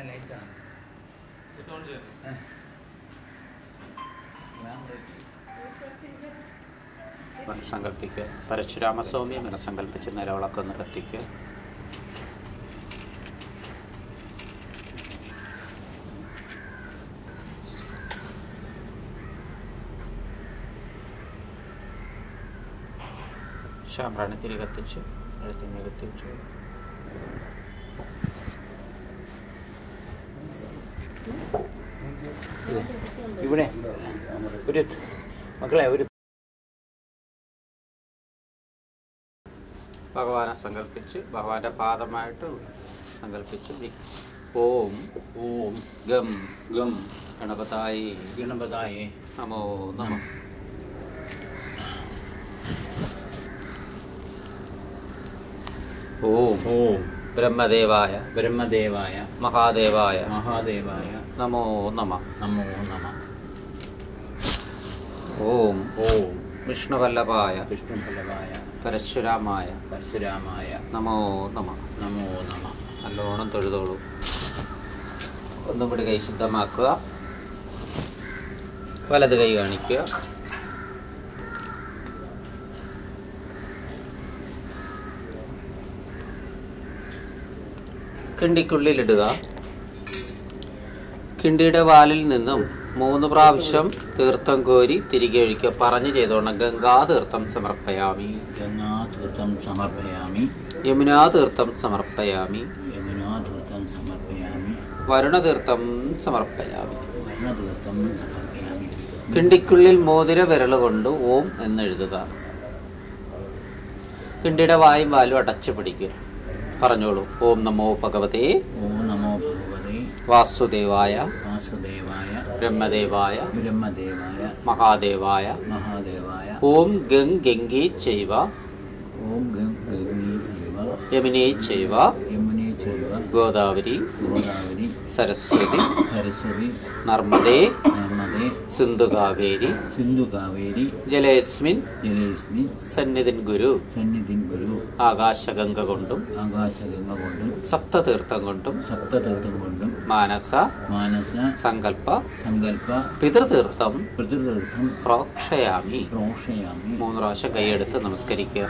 ലൈറ്റാണ് മനസ്സങ്കല്പിക്കുക പരശുരാമസ്വാമി മനസ്സങ്കല്പിച്ച് നിലവിളക്ക് ഒന്ന് കത്തിക്കുക ശാമ്പ്രാണി തിരി കത്തിച്ച് എഴുത്തിങ്ങ കത്തിച്ചു ഇവിടെ ഒരു മക്കളെ ഒരു ഭഗവാനെ സങ്കല്പിച്ച് ഭഗവാന്റെ പാദമായിട്ട് സങ്കല്പിച്ച് വി- ഓം ഓം ഗം ഗം ഗണപതായി ഗണപതായേ നമോ നമ ഓം ഓം ബ്രഹ്മദേവായ ബ്രഹ്മദേവായ മഹാദേവായ മഹാദേവായ നമോ നമ നമോ നമ ഓം ഓം വിഷ്ണുവല്ലഭായ വിഷ്ണുഫലവായ പരശുരാമായ പരശുരാമായ നമോ നമ നമോ നമ നല്ലോണം തൊഴുതോളൂ ഒന്നും കൂടി കൈ ശുദ്ധമാക്കുക വലത് കൈ കാണിക്കുക കിണ്ടിക്കുള്ളിലിടുക കിണ്ടിയുടെ വാലിൽ നിന്നും മൂന്ന് പ്രാവശ്യം തീർത്ഥം കോരി തിരികെ ഒഴിക്കുക പറഞ്ഞു ചെയ്തോണം ഗംഗാ തീർത്ഥം സമർപ്പയാമി ഗംഗാതീർത്ഥം സമർപ്പയാമി യമുനാ തീർത്ഥം സമർപ്പയാമി യമുനാതീർത്ഥം സമർപ്പയാമി വരുണതീർത്ഥം സമർപ്പയാമി വർണ്ണതീർത്ഥം സമർപ്പയാമി കിണ്ടിക്കുള്ളിൽ മോതിര വിരൽ കൊണ്ട് ഓം എന്നെഴുതുക കിണ്ടിയുടെ വായും വാലും അടച്ചു പിടിക്കുക പറഞ്ഞോളൂ ഓം നമോ ഭഗവതേ ഓം നമോ ഭഗവതേ വാസുദേവായ വാസുദേവായ ബ്രഹ്മദേവായ ബ്രഹ്മദേവായ മഹാദേവായ മഹാദേവായ ഓം ഗംഗ് ഗംഗേ ചൈവ ഓം ഗം ഗംഗീ ചൈവ യമുനേ ചൈവ യമുനേ ചൈവ ഗോദാവരി ഗോദാവരി സരസ്വതി സരസ്വതി നർമ്മദേ നർമ്മദേ സിന്ധു കാവേരി സിന്ധു കാവേരി ജലേസ്മിൻ ജലേസ്മിൻ സന്നിധിൻ ഗുരു സന്നിധിൻ ഗുരു ആകാശഗംഗ കൊണ്ടും ആകാശഗംഗ കൊണ്ടും സപ്തതീർത്ഥം കൊണ്ടും സപ്തതീർത്ഥം കൊണ്ടും മാനസ മാനസ സങ്കല്പ സങ്കല്പ പിതൃതീർത്ഥം പിതൃതീർത്ഥം പ്രോക്ഷയാമി പ്രോഷയാമി മൂന്ന് പ്രാവശ്യം കൈയെടുത്ത് നമസ്കരിക്കുക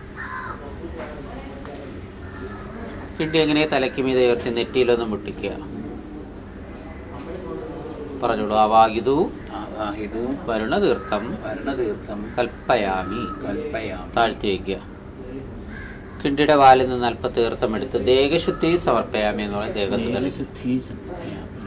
കിണ്ടി എങ്ങനെ തലയ്ക്ക് മീതെ ഉയർത്തി നെറ്റിയിലൊന്ന് മുട്ടിക്കുക പറഞ്ഞോളൂ അവാഹിതു ആവാഹിതു വരുണതീർത്ഥം വർണ്ണതീർത്ഥം കൽപ്പയാമി കൽപ്പയാമി താഴ്ത്തി വയ്ക്കുക കിണ്ടിയുടെ വാലിൽ നിന്ന് അല്പ തീർത്ഥം എടുത്ത് ദേഹശുദ്ധി സമർപ്പയാമി എന്ന് പറയുന്നത് ദേഹത്ത് തളിക്കുക. ദേഹശുദ്ധി സമർപ്പയാമി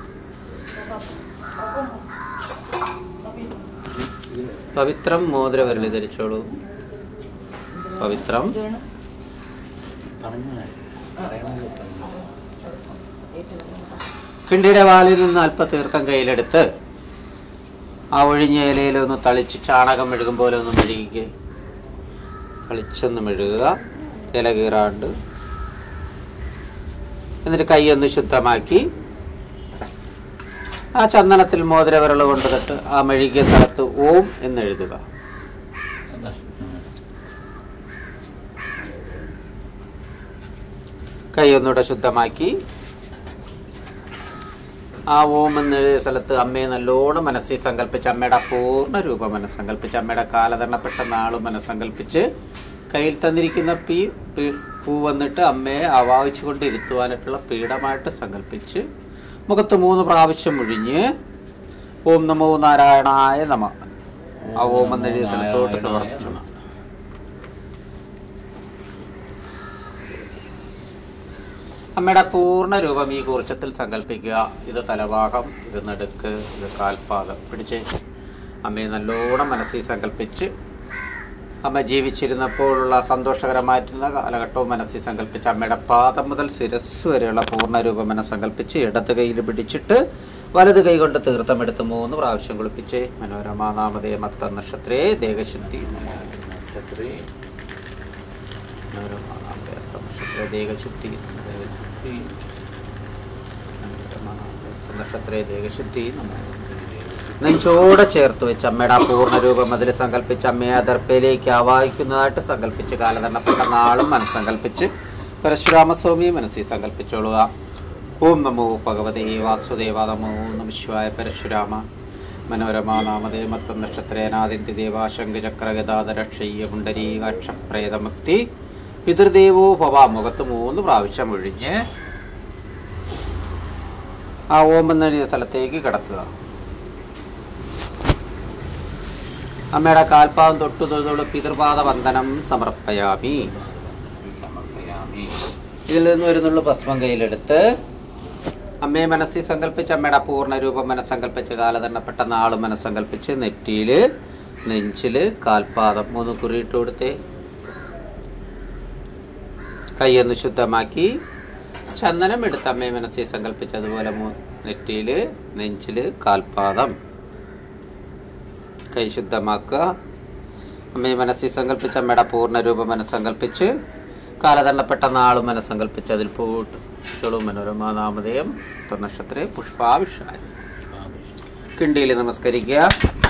പവിത്രം മോതിര വിരലി ധരിച്ചോളൂ പവിത്രം പറഞ്ഞു പറയണത് പറഞ്ഞു കിണ്ടിയുടെ വാലിൽ നിന്ന് അല്പ തീർത്ഥം കയ്യിലെടുത്ത് ആ ഒഴിഞ്ഞ ഇലയിലൊന്ന് തളിച്ച് ചാണകം മെഴുകും പോലെ ഒന്ന് മെഴുകിക്കുക തളിച്ചൊന്ന് മെഴുകുക ഇല കീറാണ്ട് എന്നിട്ട് കൈ ഒന്ന് ശുദ്ധമാക്കി ആ ചന്ദനത്തിൽ മോതിര വിരൽ കൊണ്ട് തൊട്ട് ആ മെഴുകിയ സ്ഥലത്ത് ഓം എന്നെഴുതുക കൈ ഒന്നുകൂടെ ശുദ്ധമാക്കി ആ ഓം എന്നെഴുതിയ സ്ഥലത്ത് അമ്മയെ നല്ലോണം മനസ്സിൽ സങ്കല്പിച്ച് അമ്മയുടെ പൂർണ്ണ രൂപം മനസ്സങ്കല്പിച്ച് അമ്മയുടെ കാലതരണപ്പെട്ട നാള് മനസ്സങ്കല്പിച്ച് കയ്യിൽ തന്നിരിക്കുന്ന പീ പീ- പൂ വന്നിട്ട് അമ്മയെ ആവാഹിച്ചുകൊണ്ട് ഇരുത്തുവാനായിട്ടുള്ള പീഠമായിട്ട് സങ്കല്പിച്ച് മുഖത്ത് മൂന്ന് പ്രാവശ്യം ഒഴിഞ്ഞ് ഓം നമോ നാരായണായ നമ ആ ഓം എന്നെഴുതിയ സ്ഥലത്തോട്ട് സമർപ്പിച്ചു അമ്മയുടെ പൂർണ്ണ രൂപം ഈ കുറിച്ചത്തിൽ സങ്കല്പിക്കുക ഇത് തലഭാഗം ഇത് നടുക്ക് ഇത് കാൽപാദം പിടിച്ച് അമ്മയെ നല്ലോണം മനസ്സിൽ സങ്കല്പിച്ച് അമ്മ ജീവിച്ചിരുന്നപ്പോഴുള്ള സന്തോഷകരമായിട്ടുള്ള കാലഘട്ടവും മനസ്സിൽ സങ്കല്പിച്ച് അമ്മയുടെ പാദം മുതൽ ശിരസ് വരെയുള്ള പൂർണ്ണ രൂപം മനസ്സ് സങ്കല്പിച്ച് ഇടത് കൈയിൽ പിടിച്ചിട്ട് വലത് കൈ കൊണ്ട് തീർത്ഥമെടുത്ത് മൂന്ന് പ്രാവശ്യം കുളിപ്പിച്ച് മനോരമാനാമതേ മത്ത നക്ഷത്രേ ദേഹശുദ്ധി നക്ഷത്രേ മനോരമാനാമതേ മത്ത നക്ഷത്രേ ദേഹശുദ്ധി ദേഹശുദ്ധി മനോരമാനാമതേ മത്ത നക്ഷത്രേ ദേഹശുദ്ധി നമോ നെഞ്ചോടെ ചേർത്ത് വെച്ച് അമ്മയുടെ ആ പൂർണ്ണ രൂപം അതിൽ സങ്കല്പിച്ച് അമ്മയെ അതിർപ്പയിലേക്ക് ആവാഹിക്കുന്നതായിട്ട് സങ്കല്പിച്ച് കാലതരണപ്പെട്ട നാളും മനസ്സങ്കല്പിച്ച് പരശുരാമസ്വാമിയെ മനസ്സിൽ സങ്കല്പിച്ചോളുക ഓം നമോ ഭഗവതേ വാസുദേവ നമോ നമ ശിവായ പരശുരാമ മനോരമാ നാമതേ മത്തം നക്ഷത്രേനാദിത്യ ദേവാശങ്ക ചക്രഗതാധരക്ഷയ്യ പുണ്ടരീകാക്ഷപ്രേതമുക്തി പിതൃദേവോ ഭവ മുഖത്ത് മൂന്ന് പ്രാവശ്യം ഒഴിഞ്ഞ് ആ ഓം എന്നെഴുതിയ സ്ഥലത്തേക്ക് കിടത്തുക അമ്മയുടെ കാൽപാദം തൊട്ടു തൊഴുതോട് പിതൃപാദ വന്ദനം സമർപ്പയാമി സമർപ്പയാമി ഇതിൽ നിന്ന് വരുന്നുള്ള ഭസ്മം കയ്യിലെടുത്ത് അമ്മയെ മനസ്സിൽ സങ്കല്പിച്ച് അമ്മയുടെ പൂർണ്ണ രൂപം മനസ്സങ്കല്പിച്ച് കാലതണ്ണപ്പെട്ട നാള് മനസ്സങ്കല്പിച്ച് നെറ്റിയിൽ നെഞ്ചിൽ കാൽപാദം മൂന്ന് കുറിയിട്ട് കൊടുത്തേ കൈയൊന്ന് ശുദ്ധമാക്കി ചന്ദനം എടുത്ത് അമ്മയെ മനസ്സിൽ സങ്കല്പിച്ച് അതുപോലെ മൂ- നെറ്റിയിൽ നെഞ്ചിൽ കാൽപാദം കൈ ശുദ്ധമാക്കുക അമ്മയെ മനസ്സിൽ സങ്കല്പിച്ച് അമ്മയുടെ പൂർണ്ണ രൂപം മനസ്സങ്കല്പിച്ച് കാലതണ്ണപ്പെട്ട നാളും മനസ്സങ്കല്പിച്ച് അതിൽ പോട്ട് ചെളു മനോരമ നാമധേയം നക്ഷത്രേ പുഷ്പാവിഷായി കിണ്ടിയിൽ നമസ്കരിക്കുക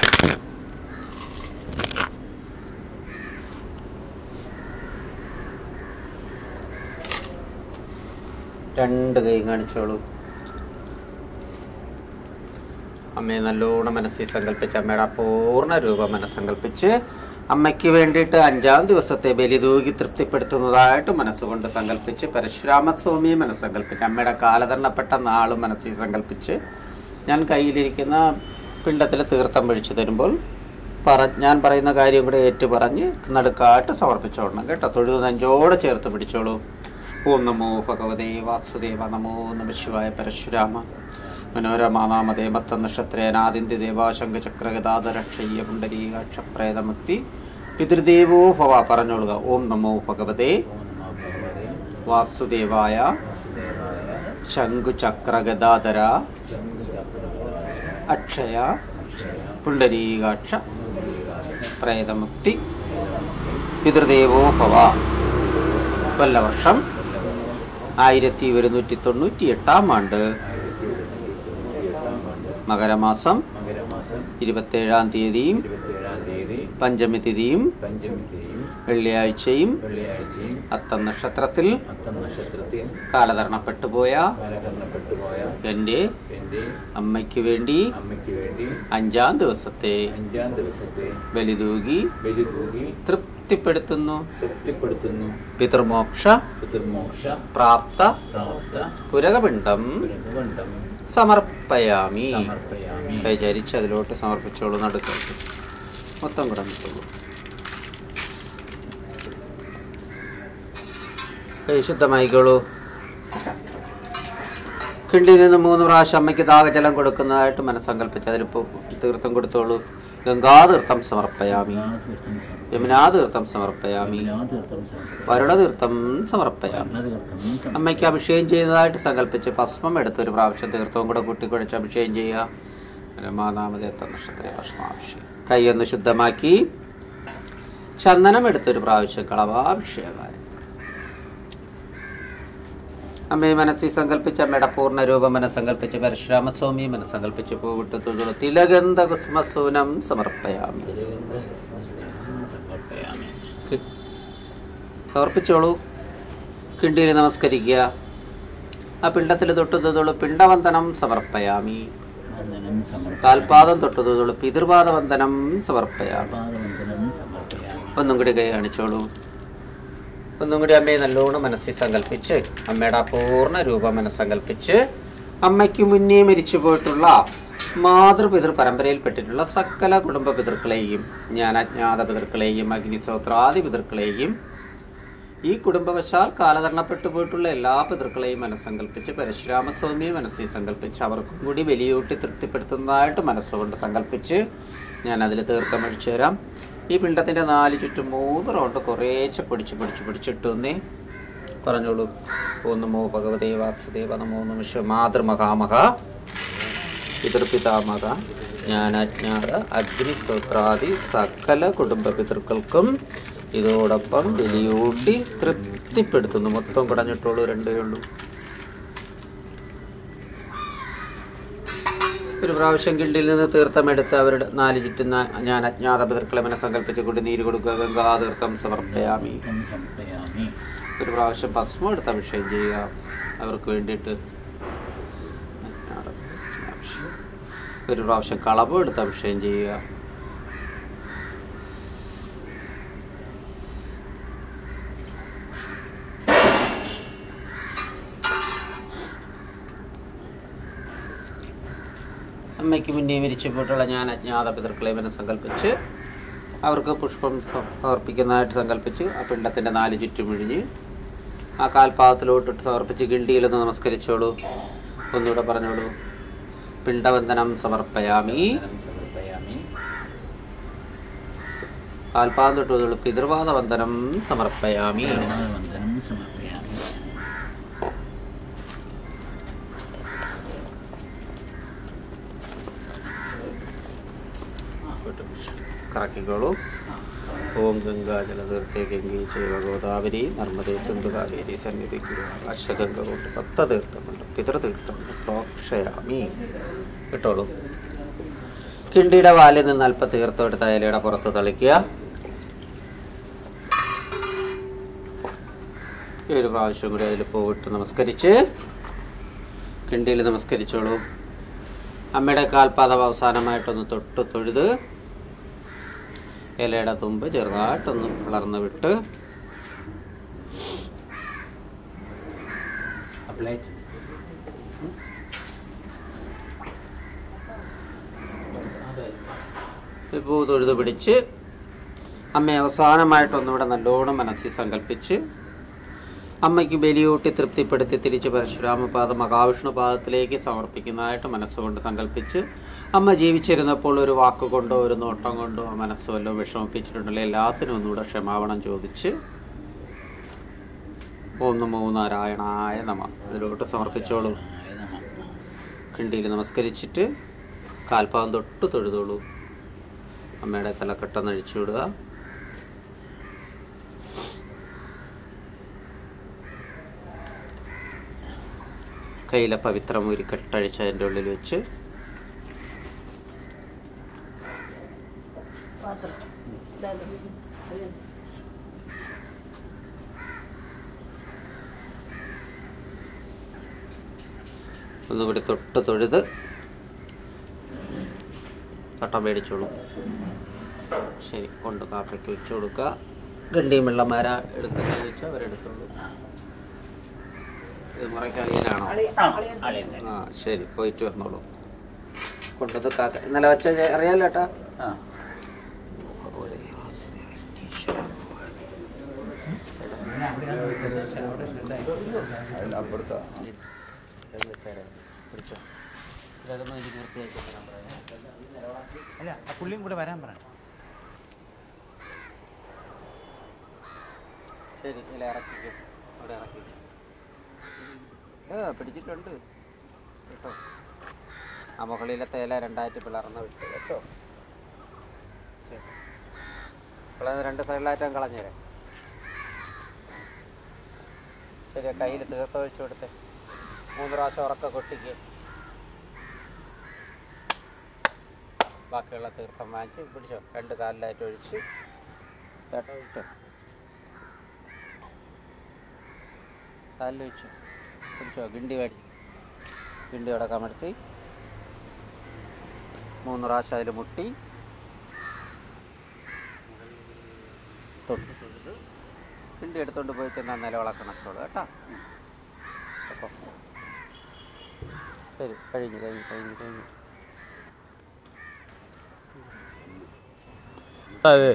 രണ്ട് കൈ കാണിച്ചോളൂ അമ്മയെ നല്ലോണം മനസ്സിൽ സങ്കല്പിച്ച് അമ്മയുടെ ആ പൂർണ്ണ രൂപം മനസ്സങ്കല്പിച്ച് അമ്മയ്ക്ക് വേണ്ടിയിട്ട് അഞ്ചാം ദിവസത്തെ ബലിതൂകി തൃപ്തിപ്പെടുത്തുന്നതായിട്ട് മനസ്സുകൊണ്ട് സങ്കല്പിച്ച് പരശുരാമ സ്വാമിയെ മനസ്സങ്കല്പിച്ച് അമ്മയുടെ കാലതണ്ണപ്പെട്ട നാളും മനസ്സിൽ സങ്കല്പിച്ച് ഞാൻ കയ്യിലിരിക്കുന്ന പിണ്ടത്തിൽ തീർത്ഥം ഒഴിച്ചു തരുമ്പോൾ പറ ഞാൻ പറയുന്ന കാര്യം കൂടെ ഏറ്റു പറഞ്ഞ് നടുക്കാട്ട് സമർപ്പിച്ചോളണം കേട്ടോ തൊഴുതു നെഞ്ചോടെ ചേർത്ത് പിടിച്ചോളൂ ഓം നമോ ഭഗവതേ വാസുദേവ നമോ നമ ശിവായ പരശുരാമ മനോരമാനാമതേ മത്ത നക്ഷത്രേനാദിന്യ ദേവാശങ്ക ചക്രഗതാധരക്ഷയ്യ പുണ്ടരീകാക്ഷപ്രേതമുക്തി പിതൃദേവോ ഭവ പറഞ്ഞോളുക ഓം നമോ ഭഗവതേ ഓം നമോ ഭഗവതേ വാസുദേവായ വാസുദേവായ ശംഖുചക്രഗദാധര ശംഖുചക്രഗദാധര അക്ഷയ അക്ഷയ പുണ്ടരീകാക്ഷ പുണ്ഡരീകാക്ഷ പ്രേതമുക്തി പിതൃദേവോ ഭവ കൊല്ലവർഷം ആയിരത്തി ഒരുന്നൂറ്റി തൊണ്ണൂറ്റി എട്ടാം ആണ്ട് മകരമാസം മകരമാസം ഇരുപത്തേഴാം തീയതിയും ഇരുപത്തിയേഴാം തീയതി പഞ്ചമി തിഥിയും പഞ്ചമി തീയതിയും വെള്ളിയാഴ്ചയും വെള്ളിയാഴ്ചയും അത്തം നക്ഷത്രത്തിൽ അത്തം നക്ഷത്രത്തിൽ കാലധരണപ്പെട്ടുപോയ കാലകരണപ്പെട്ടുപോയ എൻ്റെ എൻ്റെ അമ്മയ്ക്ക് വേണ്ടി അമ്മയ്ക്ക് വേണ്ടി അഞ്ചാം ദിവസത്തെ അഞ്ചാം ദിവസത്തെ ബലിതൂകി ബലി തൂകി തൃപ്തിപ്പെടുത്തുന്നു തൃപ്തിപ്പെടുത്തുന്നു പിതൃമോക്ഷ പിതൃമോക്ഷ പ്രാപ്ത പ്രാപ്ത പുരകപിണ്ഡം പുരകണ്ഡം സമർപ്പയാമി സമർപ്പയാമി കൈ ചരിച്ച് അതിലോട്ട് സമർപ്പിച്ചോളൂ നടുക്കത്ത് മൊത്തം കൂടെ നിൽക്കുള്ളൂ കൈ ശുദ്ധമായിക്കോളൂ കിണ്ടിയിൽ നിന്ന് മൂന്ന് പ്രാവശ്യം അമ്മയ്ക്ക് ദാഹജലം കൊടുക്കുന്നതായിട്ട് മനസ്സങ്കല്പിച്ച് അതിലിപ്പോൾ തീർത്ഥം കൊടുത്തോളൂ ഗംഗാതീർത്ഥം സമർപ്പയാമി യമുനാതീർത്ഥം സമർപ്പയാമി വരുണതീർത്ഥം സമർപ്പയാമി അമ്മയ്ക്ക് അഭിഷേകം ചെയ്യുന്നതായിട്ട് സങ്കല്പിച്ച് ഭസ്മം എടുത്ത് ഒരു പ്രാവശ്യം തീർത്ഥവും കൂടെ കൂട്ടിക്കുഴച്ച് അഭിഷേകം ചെയ്യുക രമാനാമതേത്ത നക്ഷത്ര ഭസ്മാഭിഷേകം കൈയൊന്ന് ശുദ്ധമാക്കി ചന്ദനം എടുത്തൊരു പ്രാവശ്യം കളവാഭിഷേകാരം അമ്മയെ മനസ്സിൽ സങ്കല്പിച്ച് അമ്മയുടെ പൂർണ്ണ രൂപം മനസ്സങ്കല്പിച്ച് പരശുരാമസ്വാമി മനസ്സങ്കല്പിച്ച് പൂവിട്ട് തൊഴുതു തിലഗന്ധ കുസ്മസൂനം സമർപ്പയാമി സമർപ്പയാമി കി- സമർപ്പിച്ചോളൂ കിണ്ടിയിൽ നമസ്കരിക്കുക ആ പിണ്ടത്തിൽ തൊട്ടു തൊഴുതു പിണ്ടവന്ദനം സമർപ്പയാമി വന്ദനം സമർപ്പയാമി കാൽപാദം തൊട്ടു തൊഴുതു പിതൃപാദവന്ദനം സമർപ്പയാമി പാദവന്ദനം സമർപ്പയാമി ഒന്നും കൂടി കൈ കാണിച്ചോളൂ ഒന്നും കൂടി അമ്മയെ നല്ലോണം മനസ്സിൽ സങ്കല്പിച്ച് അമ്മയുടെ ആ പൂർണ്ണ രൂപം മനസ്സങ്കല്പിച്ച് അമ്മയ്ക്ക് മുന്നേ മരിച്ചു പോയിട്ടുള്ള മാതൃപിതൃ പരമ്പരയിൽപ്പെട്ടിട്ടുള്ള സകല കുടുംബ പിതൃക്കളെയും ഞാൻ അജ്ഞാത പിതൃക്കളെയും അഗ്നിസോത്രാദി പിതൃക്കളെയും ഈ കുടുംബവശാൽ കാലതരണപ്പെട്ടു പോയിട്ടുള്ള എല്ലാ പിതൃക്കളെയും മനസ്സങ്കല്പിച്ച് പരശുരാമസ്വാമിയെ മനസ്സിൽ സങ്കല്പിച്ച് അവർക്കും കൂടി ബലിയൂട്ടി തൃപ്തിപ്പെടുത്തുന്നതായിട്ട് മനസ്സുകൊണ്ട് സങ്കല്പിച്ച് ഞാൻ അതിൽ തീർത്ഥമഴിച്ചു തരാം ഈ പിണ്ടത്തിൻ്റെ നാല് ചുറ്റും മൂന്ന് റൗണ്ട് കുറേശ്ശെ പിടിച്ച് പിടിച്ച് പിടിച്ചിട്ടുന്നേ പറഞ്ഞോളൂ ഓ നമോ ഭഗവതേ വാസുദേവ നമോ നമ ശിവ മാതൃമഹാമഹ പിതൃപിതാമക ജ്ഞാനാജ്ഞാത അഗ്നിസൂത്രാദി സകല കുടുംബ പിതൃക്കൾക്കും ഇതോടൊപ്പം ബലിയൂട്ടി തൃപ്തിപ്പെടുത്തുന്നു മൊത്തം കുടഞ്ഞിട്ടുള്ളൂ രണ്ടേ ഉള്ളൂ ഒരു പ്രാവശ്യം കിണ്ടിൽ നിന്ന് തീർത്ഥമെടുത്ത് അവരുടെ നാല് ചുറ്റും നാ- ഞാൻ അജ്ഞാത പിതൃക്കളെ മനസ്സങ്കല്പിച്ച് കൊണ്ട് നീര് കൊടുക്കുക ഗംഗാതീർത്ഥം സമർപ്പയാമി സമർപ്പയാമി ഒരു പ്രാവശ്യം ഭസ്മം എടുത്ത് അഭിഷേകം ചെയ്യുക അവർക്ക് വേണ്ടിയിട്ട് ഒരു പ്രാവശ്യം കളവ് എടുത്ത് അഭിഷേകം ചെയ്യുക അമ്മയ്ക്ക് മുന്നേ മരിച്ചു പോയിട്ടുള്ള ഞാൻ അജ്ഞാത പിതൃക്കളെ ഇവനെ സങ്കല്പിച്ച് അവർക്ക് പുഷ്പം സ- സമർപ്പിക്കുന്നതായിട്ട് സങ്കല്പിച്ച് ആ പിണ്ടത്തിൻ്റെ നാല് ചുറ്റുമിഴിഞ്ഞ് ആ കാൽപാദത്തിലോട്ടിട്ട് സമർപ്പിച്ച് ഗിണ്ടിയിലൊന്ന് നമസ്കരിച്ചോളൂ ഒന്നുകൂടെ പറഞ്ഞോളൂ പിണ്ടവന്ദനം സമർപ്പയാമി വന്ദനം സമർപ്പയാമി കാൽപാദം തൊട്ടുള്ള പിതൃപാദ വന്ദനം സമർപ്പയാമി വന്ദനം സമർപ്പയാമി കറക്കിക്കോളൂ ഓം ഗംഗാ ജലതീർത്ഥേ ഗംഗേ ചൈവ ഗോദാവരി നർമ്മദേ സിന്ധു കാവേരി സന്നിധിക്കുക അശ്വഗംഗ കൊണ്ട് സപ്തതീർത്ഥമുണ്ട് പിതൃതീർത്ഥമുണ്ട് പ്രോക്ഷയാമി കിട്ടോളൂ കിണ്ടിയുടെ വാലിൽ നിന്ന് അല്പ തീർത്ഥം എടുത്ത് അയലയുടെ പുറത്ത് തളിക്കുക ഏഴ് പ്രാവശ്യം കൂടി അതിൽ പോയിട്ട് നമസ്കരിച്ച് കിണ്ടിയിൽ നമസ്കരിച്ചോളൂ അമ്മയുടെ കാൽപാദം അവസാനമായിട്ടൊന്ന് തൊട്ട് തൊഴുത് ഇലയുടെ തുമ്പ് ചെറുതായിട്ടൊന്ന് വളർന്ന് വിട്ട് അപ്ലൈറ്റ് പൂ തൊഴുത് പിടിച്ച് അമ്മയെ അവസാനമായിട്ടൊന്നിവിടെ നല്ലോണം മനസ്സിൽ സങ്കല്പിച്ച് അമ്മയ്ക്ക് ബലിയൂട്ടി തൃപ്തിപ്പെടുത്തി തിരിച്ച് പരശുരാമപാദം മഹാവിഷ്ണുപാദത്തിലേക്ക് സമർപ്പിക്കുന്നതായിട്ട് മനസ്സുകൊണ്ട് സങ്കല്പിച്ച് അമ്മ ജീവിച്ചിരുന്നപ്പോൾ ഒരു വാക്കുകൊണ്ടോ ഒരു നോട്ടം കൊണ്ടോ ആ മനസ്സ് വല്ലതും വിഷമിപ്പിച്ചിട്ടുണ്ടല്ലോ എല്ലാത്തിനും ഒന്നുകൂടെ ക്ഷമാപണം ചോദിച്ച് ഓം നമോ നാരായണായ നമ അതിലോട്ട് സമർപ്പിച്ചോളൂ ആയ നമ കിണ്ടിയിൽ നമസ്കരിച്ചിട്ട് കാൽപാദം തൊട്ട് തൊഴുതോളൂ അമ്മയുടെ തലക്കെട്ടൊന്ന് അഴിച്ചു വിടുക കയ്യിലെ പവിത്രം ഒരു കെട്ടഴിച്ച് അതിൻ്റെ ഉള്ളിൽ വെച്ച് ഒന്നുകൂടി തൊട്ട് തൊഴുത് തട്ടം മേടിച്ചോളൂ ശരി കൊണ്ട് കാക്കയ്ക്ക് വെച്ച് കൊടുക്കുക ഗണ്ടിയും വെള്ളമാര എടുക്കുന്ന വെച്ച് അവരെടുത്തോളൂ ഇത് മുറയ്ക്കളിയനാണോ ആ അളിയൻ തന്നെ ആ ശരി പോയിട്ട് വന്നോളൂ കൊണ്ടത് കാക്ക ഇന്നലെ വെച്ച അറിയാലോ ഏട്ടാ ആ പിടിച്ചോ ഇതൊന്ന് എനിക്ക് പൂർത്തിയാക്കി തരാൻ പറയാം അല്ല ആ പുള്ളിയും കൂടെ വരാൻ പറ ശരി ഇല്ല ഇറക്കിക്കും അവിടെ ഇറക്കിക്കും ആ പിടിച്ചിട്ടുണ്ട് കേട്ടോ ആ മുകളിലെ തേല രണ്ടായിട്ട് പിളർന്ന് വിട്ട് വെച്ചോ ശരി പിളർന്ന് രണ്ട് സൈഡിലായിട്ടും കളഞ്ഞേരെ ശരി കയ്യിൽ തീർത്ത് ഒഴിച്ചു കൊടുത്തേ മൂന്ന് പ്രാവശ്യം ഉറക്ക കൊട്ടിക്ക് ബാക്കിയുള്ള തീർത്ഥം വാങ്ങിച്ച് പിടിച്ചോ രണ്ട് കാലിലായിട്ട് ഒഴിച്ച് ചേട്ടാ ഒഴിച്ചോ കാലിൽ വെച്ചു പിടിച്ചോ ഗിണ്ടി വാടി ഗിണ്ടി അവിടെ കമഴ്ത്തി മൂന്ന് പ്രാവശ്യം അതിൽ മുട്ടി തൊട്ട് തൊഴുത് ഗിണ്ടി എടുത്തോണ്ട് പോയി ചെന്നാൽ നിലവിളക്കണച്ചോളൂ കേട്ടോ അപ്പോൾ ശരി കഴിഞ്ഞു കഴിഞ്ഞു കഴിഞ്ഞു കഴിഞ്ഞു അതെ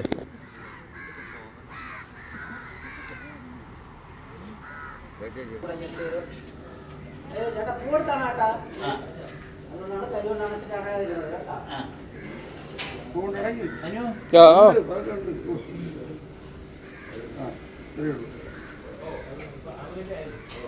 ചേട്ടാ പൂവെടുത്താണ് കേട്ടാ ആ അതുകൊണ്ടാണ് കഴിവുകൊണ്ടാണ് കേട്ടോ ആ അനു ആ